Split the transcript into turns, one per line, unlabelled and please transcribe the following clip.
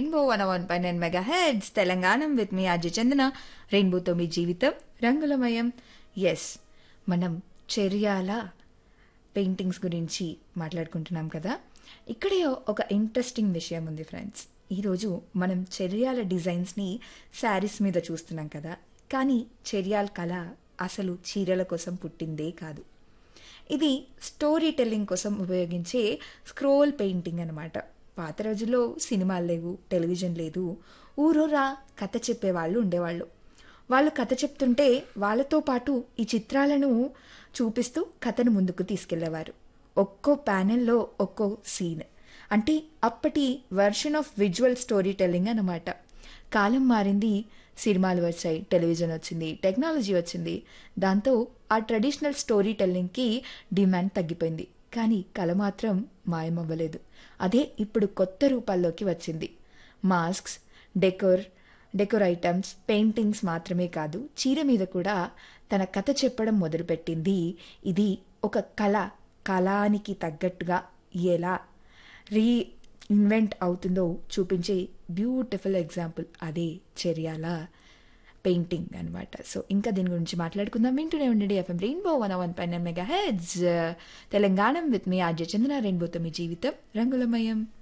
rainbow one one పై nine mega heads Telangana with మీ అజయ్ చందన రెయిన్బోతో మీ జీవితం రంగులమయం ఎస్ మనం చెర్యాల పెయింటింగ్స్ గురించి మాట్లాడుకుంటున్నాం కదా ఇక్కడే ఒక ఇంట్రెస్టింగ్ విషయం ఉంది ఫ్రెండ్స్ ఈరోజు మనం చెర్యాల డిజైన్స్ని శారీస్ మీద చూస్తున్నాం కదా కానీ చెర్యాల కళ అసలు చీరల కోసం పుట్టిందే కాదు ఇది స్టోరీ టెల్లింగ్ కోసం ఉపయోగించే స్క్రోల్ పెయింటింగ్ అనమాట పాత రోజుల్లో సినిమాలు లేవు టెలివిజన్ లేదు ఊరూరా కథ చెప్పేవాళ్ళు ఉండేవాళ్ళు వాళ్ళు కథ చెప్తుంటే వాళ్ళతో పాటు ఈ చిత్రాలను చూపిస్తూ కథను ముందుకు తీసుకెళ్లేవారు ఒక్కో ప్యానెల్లో ఒక్కో సీన్ అంటే అప్పటి version of visual storytelling అన్నమాట కాలం మారింది సినిమాలు వచ్చాయి టెలివిజన్ వచ్చింది టెక్నాలజీ వచ్చింది దాంతో ఆ ట్రెడిషనల్ స్టోరీ టెల్లింగ్కి డిమాండ్ తగ్గిపోయింది కానీ కళ మాత్రం మాయమవ్వలేదు అదే ఇప్పుడు కొత్త రూపాల్లోకి వచ్చింది masks decor decor items paintings మాత్రమే కాదు చీర మీద కూడా తన కథ చెప్పడం మొదలుపెట్టింది ఇది ఒక కళ కళానికి తగ్గట్టుగా ఎలా రీ ఇన్వెంట్ అవుతుందో చూపించే బ్యూటిఫుల్ ఎగ్జాంపుల్ అదే చర్యాల పెయింటింగ్ అనమాట సో ఇంకా దీని గురించి మాట్లాడుకుందాం వింటూనే ఉండండి ఎఫ్ఎం రెయిన్బో వన్ వన్ పైన మెగా హెడ్స్ తెలంగాణ విత్ మీ ఆర్జ చందన రెయిన్బోతో మీ జీవితం రంగులమయం